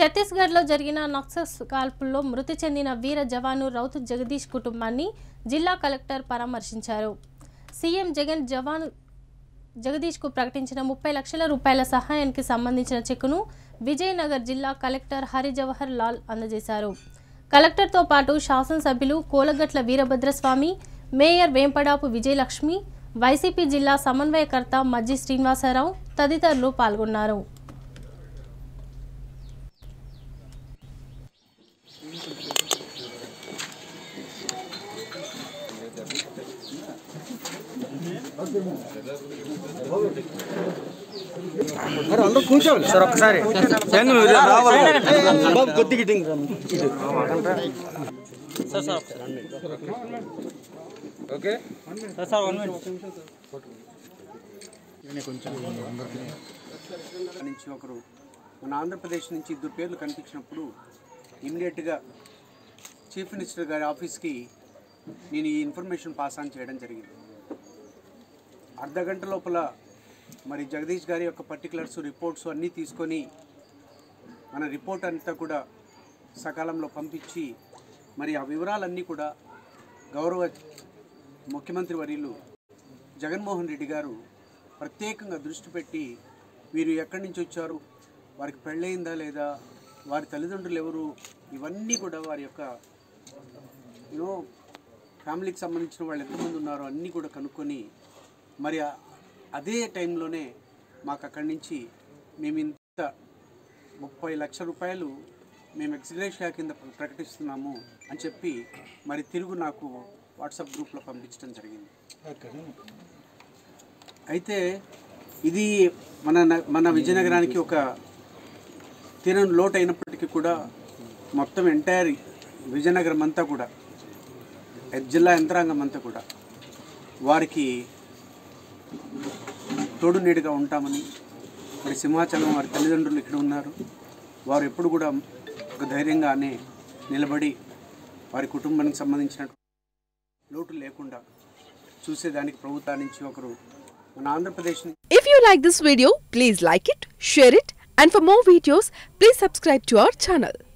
ఛత్తీస్గఢ్లో జరిగిన నక్సల్స్ కాల్పుల్లో మృతి చెందిన వీర జవాను రౌత్ జగదీష్ కుటుంబాన్ని జిల్లా కలెక్టర్ పరామర్శించారు సీఎం జగన్ జవాను జగదీష్కు ప్రకటించిన ముప్పై లక్షల రూపాయల సహాయానికి సంబంధించిన చెక్కును విజయనగర్ జిల్లా కలెక్టర్ హరి జవహర్ లాల్ అందజేశారు కలెక్టర్తో పాటు శాసనసభ్యులు కోలగట్ల వీరభద్రస్వామి మేయర్ వేంపడాపు విజయలక్ష్మి వైసీపీ జిల్లా సమన్వయకర్త మజ్జి శ్రీనివాసరావు తదితరులు పాల్గొన్నారు అరే అందరూ కూర్చోవాలి సార్ ఒక్కసారి ఏంది మీరు రావాలి బాబు కొద్దిగా ఇటు ఇంకా. ఓకే నుంచి ఒకరు మన ఆంధ్రప్రదేశ్ నుంచి ఇద్దరు పేర్లు కనిపించినప్పుడు ఇమ్మీడియట్గా చీఫ్ మినిస్టర్ గారి ఆఫీస్కి నేను ఈ ఇన్ఫర్మేషన్ పాస్ ఆన్ చేయడం జరిగింది అర్ధ గంట లోపల మరి జగదీష్ గారి యొక్క పర్టికులర్స్ రిపోర్ట్స్ అన్నీ తీసుకొని మన రిపోర్ట్ అంతా కూడా సకాలంలో పంపించి మరి ఆ వివరాలన్నీ కూడా గౌరవ ముఖ్యమంత్రి వర్యులు జగన్మోహన్ రెడ్డి గారు ప్రత్యేకంగా దృష్టి పెట్టి వీరు ఎక్కడి నుంచి వచ్చారు వారికి పెళ్ళయిందా లేదా వారి తల్లిదండ్రులు ఎవరు ఇవన్నీ కూడా వారి యొక్క యూనో ఫ్యామిలీకి సంబంధించిన వాళ్ళు ఎంతమంది ఉన్నారో అన్నీ కూడా కనుక్కొని మరి ఆ- అదే టైంలోనే మాకు అక్కడి నుంచి మేము ఇంత ముప్పై లక్షల రూపాయలు మేము ఎక్స్గ్రేషియా కింద ప్ర- ప్రకటిస్తున్నాము అని చెప్పి మరి తిరుగు నాకు వాట్సాప్ గ్రూప్లో పంపించడం జరిగింది అయితే ఇది మన న- మన విజయనగరానికి ఒక తీరని లోటు అయినప్పటికీ కూడా మొత్తం ఎంటైర్ విజయనగరం అంతా కూడా ఎ- జిల్లా యంత్రాంగం అంతా కూడా వారికి తోడు నీడుగా ఉంటామని మరి సింహాచలం వారి తల్లిదండ్రులు ఇక్కడ ఉన్నారు వారు ఎప్పుడు కూడా ఒక ధైర్యంగానే నిలబడి వారి కుటుంబానికి సంబంధించిన లోటు లేకుండా చూసేదానికి ప్రభుత్వం నుంచి ఒకరు మన ఆంధ్రప్రదేశ్ నుంచి If you like this video, please like it, share it, and for more videos, please subscribe to our channel.